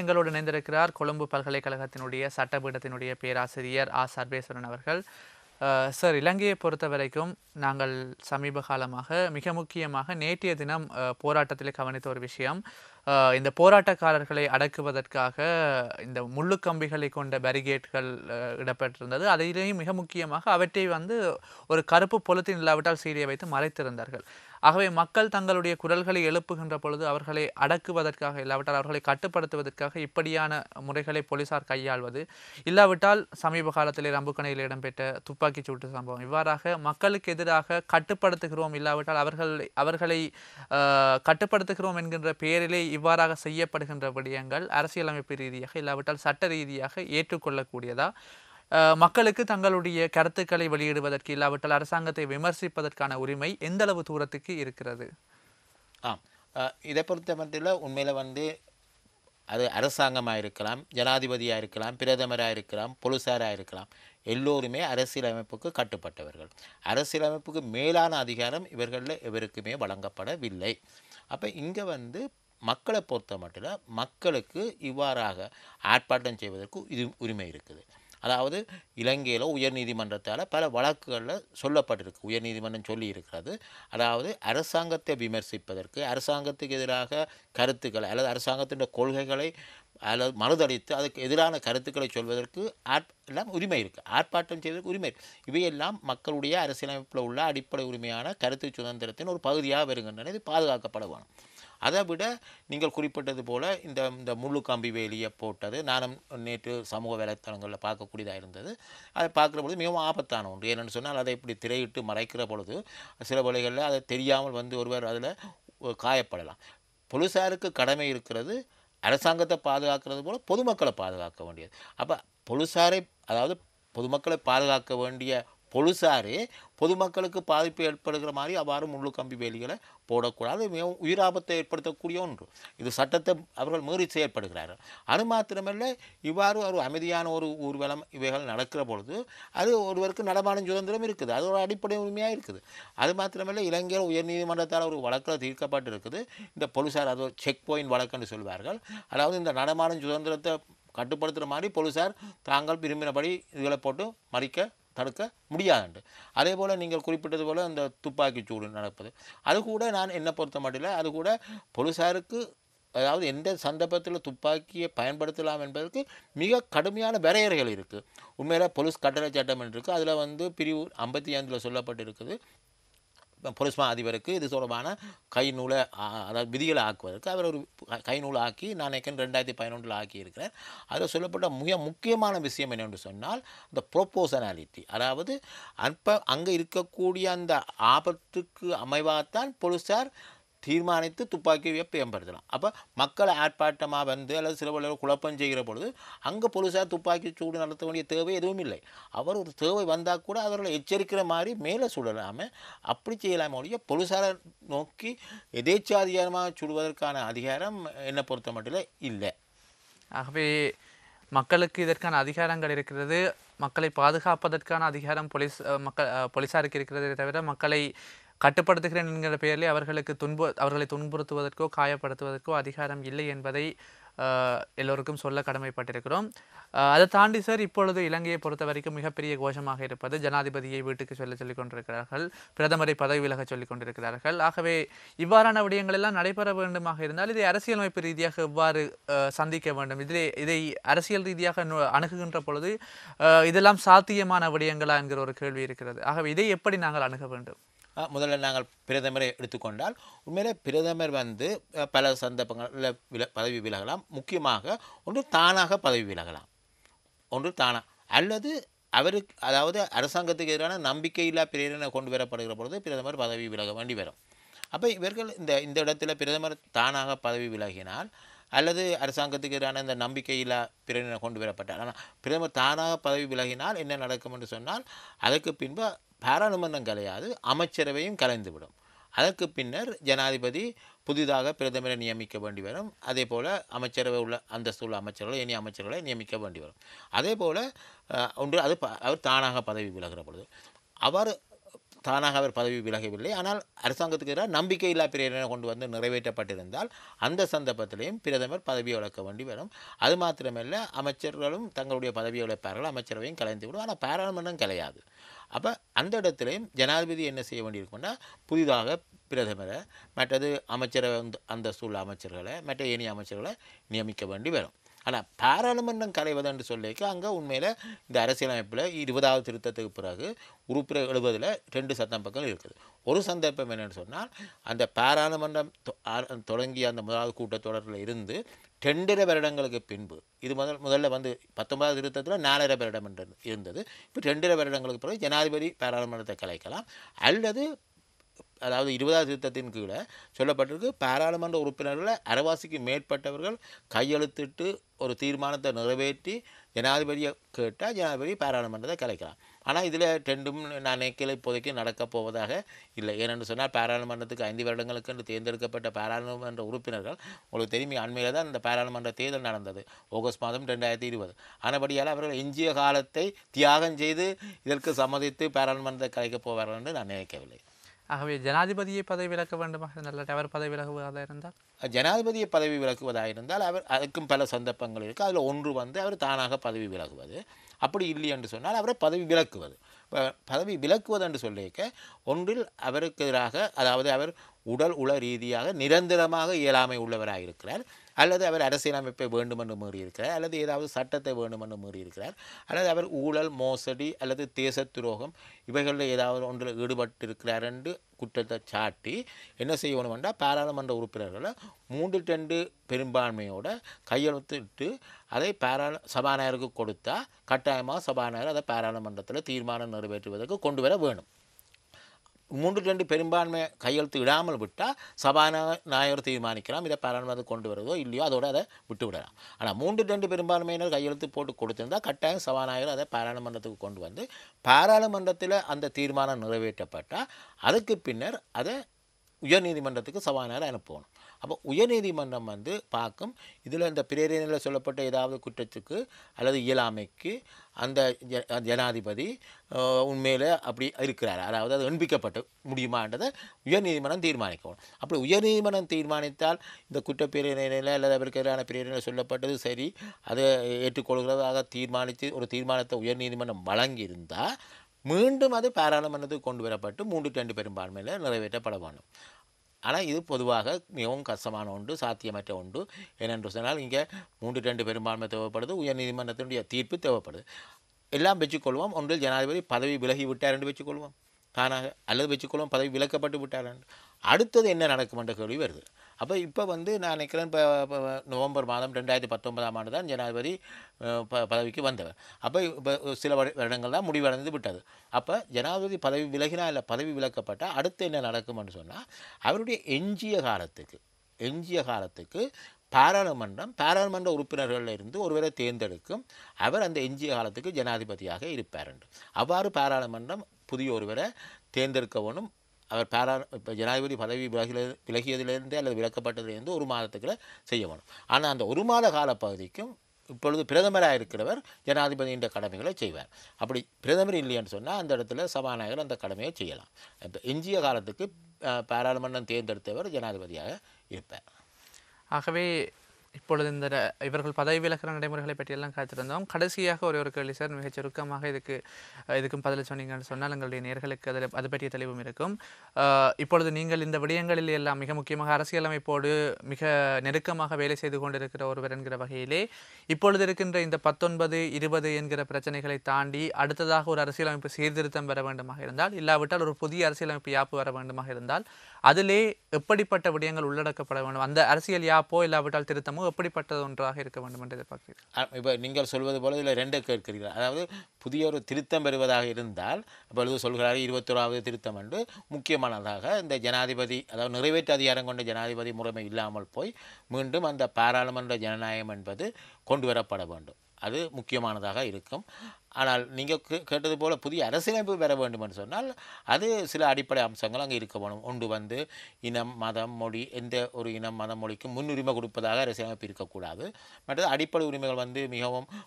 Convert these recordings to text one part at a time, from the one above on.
எங்களோடு இணைந்திருக்கிறார் கொழும்பு பல்கலைக்கழகத்தினுடைய சட்டப்பீடத்தினுடைய பேராசிரியர் ஆ சர்வேஸ்வரன் அவர்கள் அஹ், சார் இலங்கையை பொறுத்த வரைக்கும் நாங்கள் சமீப காலமாக மிக முக்கியமாக நேற்றைய தினம் அஹ், போராட்டத்தில் கவனித்த ஒரு விஷயம் அஹ், இந்த போராட்டக்காரர்களை அடக்குவதற்காக இந்த முள்ளு கம்பிகளை கொண்ட பேரிகேட்கள் அஹ், இடப்பட்டிருந்தது அதிலேயும் மிக முக்கியமாக அவற்றை வந்து ஒரு கருப்பு பொலித்தீன் இல்லாவிட்டால் சீடியை வைத்து மறைத்திருந்தார்கள் ஆகவே மக்கள் தங்களுடைய குரல்களை எழுப்புகின்ற பொழுது அவர்களை அடக்குவதற்காக இல்லாவிட்டால் அவர்களை கட்டுப்படுத்துவதற்காக இப்படியான முறைகளை போலீசார் கையாள்வது இல்லாவிட்டால் சமீப காலத்திலே ரம்புக்கணையில் இடம்பெற்ற துப்பாக்கிச் சூட்டு சம்பவம் இவ்வாறாக மக்களுக்கு எதிராக கட்டுப்படுத்துகிறோம் இல்லாவிட்டால் அவர்கள் அவர்களை ஆஹ், கட்டுப்படுத்துகிறோம் என்கின்ற பெயரிலே இவ்வாறாக செய்யப்படுகின்ற விடயங்கள் அரசியலமைப்பு ரீதியாக இல்லாவிட்டால் சட்ட ரீதியாக ஏற்றுக்கொள்ளக்கூடியதா ஆஹ், மக்களுக்கு தங்களுடைய கருத்துக்களை வெளியிடுவதற்கு இல்லாவிட்டால் அரசாங்கத்தை விமர்சிப்பதற்கான உரிமை எந்த அளவு தூரத்துக்கு இருக்கிறது ஆம் அஹ், இதை பொறுத்த மட்டில் உண்மையில் வந்து அது அரசாங்கமாக இருக்கலாம் ஜனாதிபதியாக இருக்கலாம் பிரதமராக இருக்கலாம் போலீஸாராக இருக்கலாம் எல்லோருமே அரசியலமைப்புக்கு கட்டுப்பட்டவர்கள் அரசியலமைப்புக்கு மேலான அதிகாரம் இவர்களில் எவருக்குமே வழங்கப்படவில்லை அப்போ இங்கே வந்து மக்களை பொறுத்த மட்டில் மக்களுக்கு இவ்வாறாக ஆர்ப்பாட்டம் செய்வதற்கு இது உரிமை இருக்குது அதாவது இலங்கையில் உயர்நீதிமன்றத்தால் பல வழக்குகளில் சொல்லப்பட்டிருக்கு உயர்நீதிமன்றம் சொல்லி இருக்கிறது அதாவது அரசாங்கத்தை விமர்சிப்பதற்கு அரசாங்கத்துக்கு எதிராக கருத்துக்களை அல்லது அரசாங்கத்தின் கொள்கைகளை அல்லது மறுதளித்து அதுக்கு எதிரான கருத்துக்களை சொல்வதற்கு ஆட் எல்லாம் உரிமை இருக்குது ஆர்ப்பாட்டம் செய்வதற்கு உரிமை இருக்கு இவையெல்லாம் மக்களுடைய அரசியலமைப்பில் உள்ள அடிப்படை உரிமையான கருத்து சுதந்திரத்தின் ஒரு பகுதியாக வருகின்றன இது பாதுகாக்கப்பட வேணும் அதை விட நீங்கள் குறிப்பிட்டது போல இந்த இந்த முள்ளு கம்பி வேலியை போட்டது நானும் நேற்று சமூக வலைத்தளங்களில் பார்க்கக்கூடியதாக இருந்தது அதை பார்க்குற பொழுது மிகவும் ஆபத்தான ஒன்று ஏன்னு சொன்னால் அதை இப்படி திரையிட்டு மறைக்கிற பொழுது சில வேளைகளில் அதை தெரியாமல் வந்து ஒருவர் அதில் காயப்படலாம் போலீஸாருக்கு கடமை இருக்கிறது அரசாங்கத்தை பாதுகாக்கிறது போல பொதுமக்களை பாதுகாக்க வேண்டியது அப்போ போலீஸாரை அதாவது பொதுமக்களை பாதுகாக்க வேண்டிய போலீஸாரே பொதுமக்களுக்கு பாதிப்பு ஏற்படுகிற மாதிரி அவ்வாறு முள்ளு கம்பி வேலிகளை போடக்கூடாது மிகவும் உயிராபத்தை ஏற்படுத்தக்கூடிய ஒன்று இது சட்டத்தை அவர்கள் மீறி செயற்படுகிறார்கள் அது மாத்திரமல்ல இவ்வாறு ஒரு அமைதியான ஒரு ஊர்வலம் இவைகள் நடக்கிற பொழுது அது ஒருவருக்கு நடமாடும் சுதந்திரம் இருக்குது அது ஒரு அடிப்படை உரிமையாக இருக்குது அது மாத்திரமல்ல இலங்கையில் உயர்நீதிமன்றத்தால் ஒரு வழக்கில் தீர்க்கப்பட்டு இருக்குது இந்த போலீஸார் அது ஒரு செக் பாயிண்ட் வழக்குன்னு சொல்வார்கள் அதாவது இந்த நடமாடும் சுதந்திரத்தை கட்டுப்படுத்துகிற மாதிரி போலீஸார் தாங்கள் விரும்பினபடி இதுகளை போட்டு மறிக்க தடுக்க முடியாதுண்டு அதே போல் நீங்கள் குறிப்பிட்டது போல் இந்த துப்பாக்கிச் சூடு நடப்பது அது கூட நான் என்ன பொறுத்த மாட்டில் அது கூட போலீஸாருக்கு அதாவது எந்த சந்தர்ப்பத்தில் துப்பாக்கியை பயன்படுத்தலாம் என்பதற்கு மிக கடுமையான வரையறைகள் இருக்குது உண்மையில் போலீஸ் கட்டளை சட்டம் இருக்குது அதில் வந்து பிரிவு ஐம்பத்தி ஐந்தில் சொல்லப்பட்டிருக்குது போலீஸ் மா அதிபருக்கு இது தொடர்பான கை நூலை ஆ, அதாவது விதிகளை ஆக்குவதற்கு அவர் ஒரு க- கை நூலை ஆக்கி நான் ஏற்கனவே ரெண்டாயிரத்தி பதினொன்றில் ஆக்கியிருக்கிறேன் அதில் சொல்லப்பட்ட மிக முக்கியமான விஷயம் என்னென்று சொன்னால் இந்த ப்ரொப்போசனாலிட்டி அதாவது அற்ப அங்கே இருக்கக்கூடிய அந்த ஆபத்துக்கு அமைவாகத்தான் போலீஸார் தீர்மானித்து துப்பாக்கியை பயன்படுத்தலாம் அப்போ மக்களை ஆர்ப்பாட்டமாக வந்து அல்லது சில வேளையில் குழப்பம் செய்கிற பொழுது அங்கே போலீஸார் துப்பாக்கி சூடு நடத்த வேண்டிய தேவை எதுவும் இல்லை அவர் ஒரு தேவை வந்தால் கூட அவர்களை எச்சரிக்கிற மாதிரி மேலே சுடலாமல் அப்படி செய்யலாமே ஒழிய போலீஸாரை நோக்கி எதேச்சாதிகாரமாக சுடுவதற்கான அதிகாரம் என்னை பொறுத்த மட்டும் இல்லை ஆகவே மக்களுக்கு இதற்கான அதிகாரங்கள் இருக்கிறது மக்களை பாதுகாப்பதற்கான அதிகாரம் போலீஸ் அஹ், மக்கள் அஹ், போலீசாருக்கு இருக்கிறதே தவிர மக்களை கட்டுப்படுத்துகிறேன் என்கிற பெயரிலே அவர்களுக்கு துன்பு அவர்களை துன்புறுத்துவதற்கோ காயப்படுத்துவதற்கோ அதிகாரம் இல்லை என்பதை அஹ், எல்லோருக்கும் சொல்ல கடமைப்பட்டிருக்கிறோம் அஹ், அதை தாண்டி சார் இப்பொழுது இலங்கையை பொறுத்த வரைக்கும் மிகப்பெரிய கோஷமாக இருப்பது ஜனாதிபதியை வீட்டுக்கு சொல்ல சொல்லிக் கொண்டிருக்கிறார்கள் பிரதமரை பதவி விலக சொல்லிக் கொண்டிருக்கிறார்கள் ஆகவே இவ்வாறான விடயங்கள் எல்லாம் நடைபெற வேண்டுமாக இருந்தால் இதை அரசியலமைப்பு ரீதியாக எவ்வாறு அஹ், சந்திக்க வேண்டும் இதிலே இதை அரசியல் ரீதியாக நு- அணுகுகின்ற பொழுது அஹ், இதெல்லாம் சாத்தியமான விடயங்களா என்கிற ஒரு கேள்வி இருக்கிறது ஆகவே இதை எப்படி நாங்கள் அணுக வேண்டும் அஹ் முதல்ல நாங்கள் பிரதமரை எடுத்துக்கொண்டால் உண்மையிலே பிரதமர் வந்து அஹ், பல சந்தர்ப்பங்களில் வில பதவி விலகலாம் முக்கியமாக ஒன்று தானாக பதவி விலகலாம் ஒன்று தானா அல்லது அவருக்கு அதாவது அரசாங்கத்துக்கு எதிரான நம்பிக்கையில்லா பிரேரணை கொண்டு வரப்படுகிற பொழுது பிரதமர் பதவி விலக வேண்டி வரும் அப்போ இவர்கள் இந்த இந்த இடத்துல பிரதமர் தானாக பதவி விலகினால் அல்லது அரசாங்கத்துக்கு எதிரான இந்த நம்பிக்கையில்லா பிரேரணை கொண்டு வரப்பட்டார் ஆனால் பிரதமர் தானாக பதவி விலகினால் என்ன நடக்கும் என்று சொன்னால் அதற்கு பின்பு பாராளுமன்றம் கலையாது அமைச்சரவையும் கலைந்துவிடும் அதற்கு பின்னர் ஜனாதிபதி புதிதாக பிரதமரை நியமிக்க வேண்டி வரும் அதே போல் அமைச்சரவை உள்ள அந்தஸ்து உள்ள அமைச்சர்களை இனி அமைச்சர்களை நியமிக்க வேண்டி வரும் அதே போல் ஒன்று அது ப- அவர் தானாக பதவி விலகிற பொழுது அவர் தானாக அவர் பதவி விலகவில்லை ஆனால் அரசாங்கத்துக்கு எதிராக நம்பிக்கையில்லா பிரேரணை கொண்டு வந்து நிறைவேற்றப்பட்டிருந்தால் அந்த சந்தர்ப்பத்திலையும் பிரதமர் பதவி விலக்க வேண்டி வரும் அது மாத்திரமல்ல அமைச்சர்களும் தங்களுடைய பதவியை இழப்பார்கள் அமைச்சரவையும் கலைந்து விடும் ஆனால் பாராளுமன்றம் கலையாது அப்போ அந்த இடத்துலையும் ஜனாதிபதி என்ன செய்ய வேண்டியிருக்கும்னா புதிதாக பிரதமரை மற்றது அமைச்சரவை அந்த அந்தஸ்துள்ள அமைச்சர்களை மற்ற ஏனைய அமைச்சர்களை நியமிக்க வேண்டி வரும் ஆனால் பாராளுமன்றம் கலைவதுன்னு சொல்லிக்க அங்கே உண்மையில் இந்த அரசியலமைப்பில் இருபதாவது திருத்தத்துக்கு பிறகு உறுப்பினர் எழுபதில் ரெண்டு சந்தர்ப்பங்கள் இருக்குது ஒரு சந்தர்ப்பம் என்னன்னு சொன்னால் அந்த பாராளுமன்றம் தொ- ஆர- தொடங்கிய அந்த முதலாவது கூட்டத்தொடரில் இருந்து ரெண்டரை வருடங்களுக்கு பின்பு இது முதல் முதல்ல வந்து பத்தொன்பதாவது திருத்தத்தில் நாலரை வருடம் என்று இருந்தது இப்போ ரெண்டரை வருடங்களுக்கு பிறகு ஜனாதிபதி பாராளுமன்றத்தை கலைக்கலாம் அல்லது அதாவது இருபதாவது திருத்தத்தின் கீழே சொல்லப்பட்டிருக்கு பாராளுமன்ற உறுப்பினர்களை அரைவாசிக்கு மேற்பட்டவர்கள் கையெழுத்திட்டு ஒரு தீர்மானத்தை நிறைவேற்றி ஜனாதிபதியை கேட்டால் ஜனாதிபதி பாராளுமன்றத்தை கலைக்கலாம் ஆனால் இதில் ரெண்டும் நான் நினைக்கல இப்போதைக்கு நடக்கப் போவதாக இல்லை ஏனென்று சொன்னால் பாராளுமன்றத்துக்கு ஐந்து வருடங்களுக்கு என்று தேர்ந்தெடுக்கப்பட்ட பாராளுமன்ற உறுப்பினர்கள் உங்களுக்கு தெரியும் அண்மையில் தான் இந்த பாராளுமன்ற தேர்தல் நடந்தது ஆகஸ்ட் மாதம் ரெண்டாயிரத்தி இருபது ஆனபடியால் அவர்கள் எஞ்சிய காலத்தை தியாகம் செய்து இதற்கு சம்மதித்து பாராளுமன்றத்தை கலைக்கப் போவார்கள் என்று நான் நினைக்கவில்லை ஆகவே ஜனாதிபதியை பதவி விலக்க வேண்டுமாக நல்ல அவர் பதவி விலகுவதாக இருந்தால் ஜனாதிபதியை பதவி விலக்குவதாக இருந்தால் அவர் அதுக்கும் பல சந்தர்ப்பங்கள் இருக்குது அதில் ஒன்று வந்து அவர் தானாக பதவி விலகுவது அப்படி இல்லை என்று சொன்னால் அவரை பதவி விலக்குவது இப்ப பதவி விலக்குவது என்று சொல்லியிருக்க ஒன்றில் அவருக்கு எதிராக அதாவது அவர் உடல் உள ரீதியாக நிரந்தரமாக இயலாமை உள்ளவராக இருக்கிறார் அல்லது அவர் அரசியலமைப்பை வேண்டுமென்று மீறியிருக்கிறார் அல்லது ஏதாவது சட்டத்தை வேண்டுமென்று மீறியிருக்கிறார் அல்லது அவர் ஊழல் மோசடி அல்லது தேச துரோகம் இவைகளில் ஏதாவது ஒன்றில் ஈடுபட்டிருக்கிறார் என்று குற்றத்தை சாட்டி என்ன செய்யணும் என்றால் பாராளுமன்ற உறுப்பினர்களை மூன்று ரெண்டு பெரும்பான்மையோட கையெழுத்திட்டு அதை பாராள சபாநாயகருக்கு கொடுத்தா கட்டாயமாக சபாநாயகர் அதை பாராளுமன்றத்தில் தீர்மானம் நிறைவேற்றுவதற்கு கொண்டு வர வேணும் மூன்று ரெண்டு பெரும்பான்மை கையெழுத்து இடாமல் விட்டால் சபாநாயகர் தீர்மானிக்கலாம் இதை பாராளுமன்றத்துக்கு கொண்டு வருவதோ இல்லையோ அதோட அதை விட்டு விடலாம் ஆனால் மூன்று ரெண்டு பெரும்பான்மையினர் கையெழுத்து போட்டு கொடுத்திருந்தா கட்டாயம் சபாநாயகர் அதை பாராளுமன்றத்துக்கு கொண்டு வந்து பாராளுமன்றத்தில் அந்த தீர்மானம் நிறைவேற்றப்பட்டால் அதுக்கு பின்னர் அதை உயர்நீதிமன்றத்துக்கு சபாநாயகர் அனுப்பணும் அப்போ உயர்நீதிமன்றம் வந்து பார்க்கும் இதில் இந்த பிரேரணையில் சொல்லப்பட்ட ஏதாவது குற்றத்துக்கு அல்லது இயலாமைக்கு அந்த ஜ- ஜனாதிபதி அஹ், உண்மையில அப்படி இருக்கிறார் அதாவது அது எண்பிக்கப்பட்டு முடியுமான்றதை உயர்நீதிமன்றம் தீர்மானிக்கணும் அப்படி உயர்நீதிமன்றம் தீர்மானித்தால் இந்த குற்றப்பிரேரணையில் அல்லது அவருக்கு எதிரான பிரேரணையில் சொல்லப்பட்டது சரி அதை ஏற்றுக்கொள்கிறதாக தீர்மானித்து ஒரு தீர்மானத்தை உயர்நீதிமன்றம் வழங்கியிருந்தால் மீண்டும் அது பாராளுமன்றத்துக்கு கொண்டு வரப்பட்டு மூன்று ரெண்டு பெரும்பான்மையில் நிறைவேற்றப்பட வேண்டும் ஆனால் இது பொதுவாக மிகவும் கஷ்டமான ஒன்று சாத்தியமற்ற ஒன்று ஏனென்று சொன்னால் இங்கே மூன்று ரெண்டு பெரும்பான்மை தேவைப்படுது உயர்நீதிமன்றத்தினுடைய தீர்ப்பு தேவைப்படுது எல்லாம் வச்சுக்கொள்வோம் ஒன்றில் ஜனாதிபதி பதவி விலகி விட்டார் என்று வச்சுக்கொள்வோம் தானாக அல்லது வச்சுக்கொள்வோம் பதவி விலக்கப்பட்டு விட்டார் என்று அடுத்தது என்ன நடக்கும் என்ற கேள்வி வருது அப்போ இப்போ வந்து நான் நினைக்கிறேன் இப்போ நவம்பர் மாதம் ரெண்டாயிரத்தி பத்தொன்பதாம் ஆண்டு தான் ஜனாதிபதி அஹ், ப பதவிக்கு வந்தவர் அப்போ இப்போ சில வருட- வருடங்கள் தான் முடிவடைந்து விட்டது அப்போ ஜனாதிபதி பதவி விலகினா இல்லை பதவி விலக்கப்பட்டால் அடுத்து என்ன நடக்கும்னு சொன்னால் அவருடைய எஞ்சிய காலத்துக்கு எஞ்சிய காலத்துக்கு பாராளுமன்றம் பாராளுமன்ற உறுப்பினர்களில் இருந்து ஒருவரை தேர்ந்தெடுக்கும் அவர் அந்த எஞ்சிய காலத்துக்கு ஜனாதிபதியாக இருப்பார் என்று அவ்வாறு பாராளுமன்றம் புதிய ஒருவரை தேர்ந்தெடுக்கவனும் அவர் பாரா இப்போ ஜனாதிபதி பதவி விலகில விலகியதிலிருந்து அல்லது விலக்கப்பட்டதிலிருந்து ஒரு மாதத்துக்குள்ள செய்ய வேணும் ஆனால் அந்த ஒரு மாத கால பகுதிக்கும் இப்பொழுது பிரதமராக இருக்கிறவர் ஜனாதிபதியின் கடமைகளை செய்வார் அப்படி பிரதமர் இல்லைன்னு சொன்னால் அந்த இடத்துல சபாநாயகர் அந்த கடமையை செய்யலாம் இப்போ எஞ்சிய காலத்துக்கு அஹ், பாராளுமன்றம் தேர்ந்தெடுத்தவர் ஜனாதிபதியாக இருப்பார் ஆகவே இப்பொழுது இந்த ர- இவர்கள் பதவி விலகிற நடைமுறைகளை பற்றியெல்லாம் காத்திருந்தோம் கடைசியாக ஒரு ஒரு கேள்வி சார் மிகச் சுருக்கமாக இதுக்கு அஹ், இதுக்கும் பதில் சொன்னீங்கன்னு சொன்னால் எங்களுடைய நேர்களுக்கு அதில் அது பற்றிய தெளிவும் இருக்கும் அஹ், இப்பொழுது நீங்கள் இந்த விடயங்களில் எல்லாம் மிக முக்கியமாக அரசியலமைப்போடு மிக நெருக்கமாக வேலை செய்து கொண்டிருக்கிற ஒருவர் என்கிற வகையிலே இப்பொழுது இருக்கின்ற இந்த பத்தொன்பது இருபது என்கிற பிரச்சனைகளை தாண்டி அடுத்ததாக ஒரு அரசியலமைப்பு சீர்திருத்தம் வர வேண்டுமாக இருந்தால் இல்லாவிட்டால் ஒரு புதிய அரசியலமைப்பு யாப்பு வர வேண்டுமாக இருந்தால் அதிலே எப்படிப்பட்ட விடயங்கள் உள்ளடக்கப்பட வேண்டும் அந்த அரசியல் யாப்போ இல்லாவிட்டால் திருத்தமோ எப்படிப்பட்டது ஒன்றாக இருக்க வேண்டும் என்று எதிர்பார்க்கிறீர்கள் இப்போ நீங்கள் சொல்வது போல இதில் ரெண்டு கேட்கிறீர்கள் அதாவது புதிய ஒரு திருத்தம் பெறுவதாக இருந்தால் அப்பொழுது சொல்கிறார் இருபத்தோராவது திருத்தம் என்று முக்கியமானதாக இந்த ஜனாதிபதி அதாவது நிறைவேற்று அதிகாரம் கொண்ட ஜனாதிபதி முறைமை இல்லாமல் போய் மீண்டும் அந்த பாராளுமன்ற ஜனநாயகம் என்பது கொண்டு வரப்பட வேண்டும் அது முக்கியமானதாக இருக்கும் ஆனால் நீங்கள் கேட்டது போல புதிய அரசியலமைப்பு பெற வேண்டும் என்று சொன்னால் அது சில அடிப்படை அம்சங்கள் அங்கே இருக்க வேணும் ஒன்று வந்து இனம் மதம் மொழி எந்த ஒரு இனம் மதம் மொழிக்கும் முன்னுரிமை கொடுப்பதாக அரசியலமைப்பு இருக்கக்கூடாது மற்றது அடிப்படை உரிமைகள் வந்து மிகவும்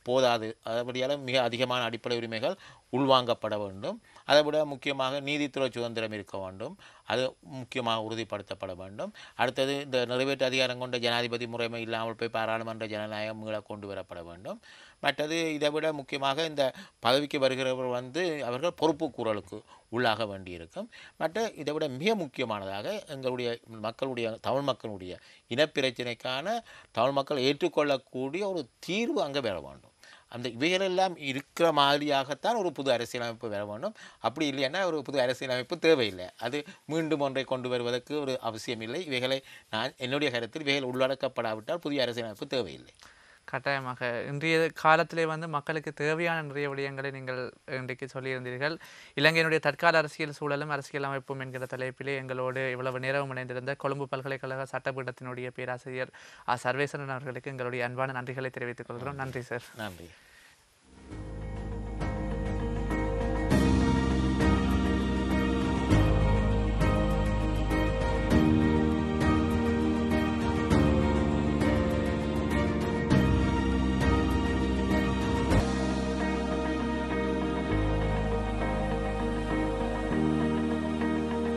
போதாது அதுபடியால் மிக அதிகமான அடிப்படை உரிமைகள் உள்வாங்கப்பட வேண்டும் அதை விட முக்கியமாக நீதித்துறை சுதந்திரம் இருக்க வேண்டும் அது முக்கியமாக உறுதிப்படுத்தப்பட வேண்டும் அடுத்தது இந்த நிறைவேற்று அதிகாரம் கொண்ட ஜனாதிபதி முறைமை இல்லாமல் போய் பாராளுமன்ற ஜனநாயகம் மீள கொண்டு வரப்பட வேண்டும் மற்றது இதை விட முக்கியமாக இந்த பதவிக்கு வருகிறவர் வந்து அவர்கள் பொறுப்பு கூறலுக்கு உள்ளாக வேண்டியிருக்கும் மற்ற இதை விட மிக முக்கியமானதாக எங்களுடைய மக்களுடைய தமிழ் மக்களுடைய இனப்பிரச்சினைக்கான தமிழ் மக்கள் ஏற்றுக்கொள்ளக்கூடிய ஒரு தீர்வு அங்கே வர வேண்டும் அந்த இவைகளெல்லாம் இருக்கிற மாதிரியாகத்தான் ஒரு புது அரசியலமைப்பு வர வேண்டும் அப்படி இல்லைன்னா ஒரு புது அரசியலமைப்பு தேவையில்லை அது மீண்டும் ஒன்றை கொண்டு வருவதற்கு ஒரு அவசியம் இல்லை இவைகளை நான் என்னுடைய கருத்தில் இவைகள் உள்ளடக்கப்படாவிட்டால் புதிய அரசியலமைப்பு தேவையில்லை கட்டாயமாக இன்றைய காலத்திலே வந்து மக்களுக்கு தேவையான நிறைய விடயங்களை நீங்கள் இன்றைக்கு சொல்லியிருந்தீர்கள் இலங்கையினுடைய தற்கால அரசியல் சூழலும் அரசியல் அமைப்பும் என்கிற தலைப்பிலே எங்களோடு இவ்வளவு நேரம் இணைந்திருந்த கொழும்பு பல்கலைக்கழக சட்டப்பீடத்தினுடைய பேராசிரியர் ஆ சர்வேசரன் அவர்களுக்கு எங்களுடைய அன்பான நன்றிகளை தெரிவித்துக் கொள்கிறோம் நன்றி சார் நன்றி